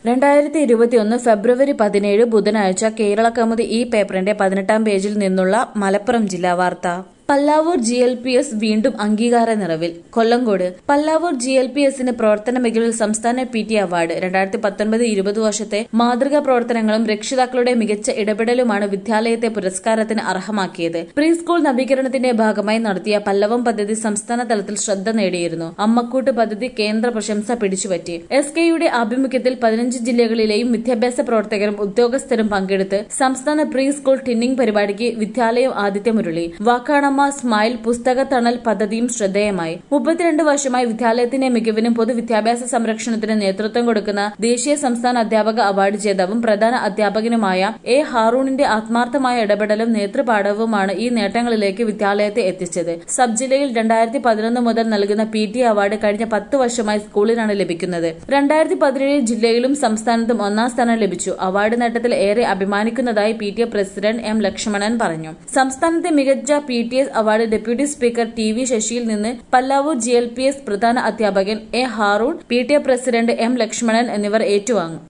രണ്ടായിരത്തി ഇരുപത്തിയൊന്ന് ഫെബ്രുവരി പതിനേഴ് ബുധനാഴ്ച കേരള കൗമുദി ഈ പേപ്പറിന്റെ പതിനെട്ടാം പേജിൽ നിന്നുള്ള മലപ്പുറം ജില്ലാ വാർത്ത Pallavur G L P S വീണ്ടും അംഗീകാര നിറവിൽ Kollengode Pallavur G L P എസിന് പ്രവർത്തന മികവിൽ സംസ്ഥാന പി ടി അവാർഡ് രണ്ടായിരത്തി പത്തൊൻപത് ഇരുപത് വർഷത്തെ മാതൃകാ പ്രവർത്തനങ്ങളും രക്ഷിതാക്കളുടെ മികച്ച ഇടപെടലുമാണ് വിദ്യാലയത്തെ പുരസ്കാരത്തിന് അർഹമാക്കിയത് പ്രീ സ്കൂൾ നവീകരണത്തിന്റെ ഭാഗമായി നടത്തിയ പല്ലവം പദ്ധതി സംസ്ഥാന തലത്തിൽ ശ്രദ്ധ നേടിയിരുന്നു അമ്മക്കൂട്ട് പദ്ധതി കേന്ദ്ര പ്രശംസ പിടിച്ചുപറ്റി എസ് കെയുടെ ആഭിമുഖ്യത്തിൽ പതിനഞ്ച് ജില്ലകളിലെയും വിദ്യാഭ്യാസ പ്രവർത്തകരും ഉദ്യോഗസ്ഥരും പങ്കെടുത്ത് സംസ്ഥാന പ്രീ സ്കൂൾ ടിന്നിംഗ് പരിപാടിക്ക് വിദ്യാലയം ആതിഥ്യമരുളി വാക്കാണമ്മ സ്മൈൽ പുസ്തക തണൽ പദ്ധതിയും ശ്രദ്ധേയമായി മുപ്പത്തിരണ്ട് വർഷമായി വിദ്യാലയത്തിന്റെ മികവിനും പൊതുവിദ്യാഭ്യാസ സംരക്ഷണത്തിന് നേതൃത്വം കൊടുക്കുന്ന ദേശീയ സംസ്ഥാന അധ്യാപക അവാർഡ് ജേതാവും പ്രധാന അധ്യാപകനുമായ എ ഹാറൂണിന്റെ ആത്മാർത്ഥമായ ഇടപെടലും നേതൃപാഠവുമാണ് ഈ നേട്ടങ്ങളിലേക്ക് വിദ്യാലയത്തെ എത്തിച്ചത് സബ് ജില്ലയിൽ രണ്ടായിരത്തി പതിനൊന്ന് മുതൽ നൽകുന്ന പി ടി അവാർഡ് കഴിഞ്ഞ പത്ത് വർഷമായി സ്കൂളിനാണ് ലഭിക്കുന്നത് രണ്ടായിരത്തി പതിനേഴിൽ ജില്ലയിലും സംസ്ഥാനത്തും ഒന്നാം സ്ഥാനം ലഭിച്ചു അവാർഡ് നേട്ടത്തിൽ ഏറെ അഭിമാനിക്കുന്നതായി P T A president M Lakshmanan പറഞ്ഞു സംസ്ഥാനത്തെ മികച്ച P T S award deputy speaker T V ശശിയിൽ നിന്ന് Pallavur G L P S പ്രധാന അധ്യാപകൻ A Haroon P T A president M Lakshmanan എന്നിവർ ഏറ്റുവാങ്ങും